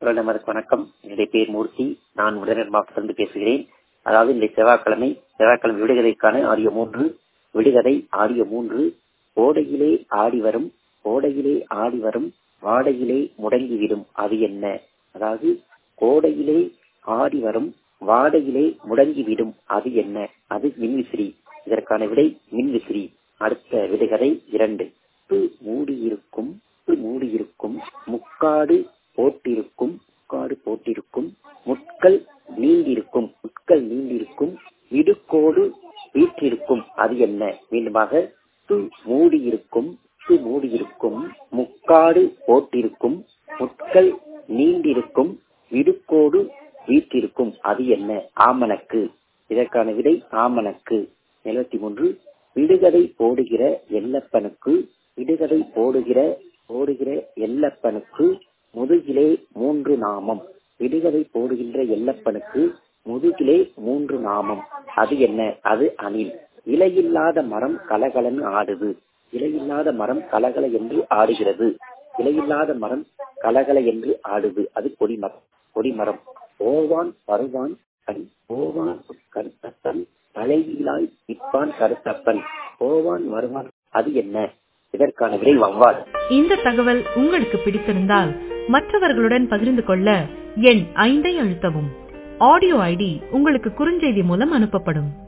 குரல் நமதுக்கு வணக்கம் என்னுடைய பேர் மூர்த்தி நான் உடனர் மாவட்டத்திலிருந்து பேசுகிறேன் அதாவது இந்த செவ்வாய்க்கிழமை செவ்வாய்க்கிழமை விடுகதைக்கான ஆடியோ மூன்று விடுகதை ஆடியோ மூன்று ஓடையிலே ஆடி வரும் ஓடையிலே ஆடி வரும் வாடையிலே முடங்கிவிடும் அது என்ன அதாவது கோடையிலே ஆடி வரும் வாடையிலே முடங்கிவிடும் அது என்ன அது மின்விசிறி இதற்கான விடை மின்விசிறி அடுத்த விடுகதை இரண்டு மூடியிருக்கும் மூடியிருக்கும் முக்காடு போட்டிருக்கும் முக்காடு போட்டிருக்கும் முட்கள் நீண்டிருக்கும் முட்கள் நீண்டிருக்கும் இடுக்கோடு வீற்றிருக்கும் அது என்ன மீண்டுமாக து மூடியிருக்கும் து மூடியிருக்கும் முக்காடு போட்டிருக்கும் முட்கள் நீண்டிருக்கும் இடுக்கோடு வீற்றிருக்கும் அது என்ன ஆமணக்கு இதற்கான விடை ஆமணக்கு எழுபத்தி மூன்று விடுகதை போடுகிற எல்லப்பனுக்கு விடுகதை போடுகிற போடுகிற எல்லப்பனுக்கு முதுகிலே மூன்று நாமம் விடுகதை போடுகின்ற எல்லப்பனுக்கு முதுகிலே மூன்று நாமம் அது என்ன அது அணில் இலையில்லாத மரம் கலகலன்னு ஆடுது இலையில்லாத மரம் கலகல என்று ஆடுகிறது இலையில்லாத மரம் கலகல என்று ஆடுது அது கொடிமரம் கொடிமரம் ஓவான் வருவான் கண் ஓவான் கருத்தப்பன் தலையிலாய் இப்பான் கருத்தப்பன் ஓவான் வருவான் அது என்ன இதற்கான விடை வவ்வால் இந்த தகவல் உங்களுக்கு பிடித்திருந்தால் மற்றவர்களுடன் பகிர்ந்து கொள்ள எண் ஐந்தை அழுத்தவும் ஆடியோ ஐடி உங்களுக்கு குறுஞ்செய்தி மூலம் அனுப்பப்படும்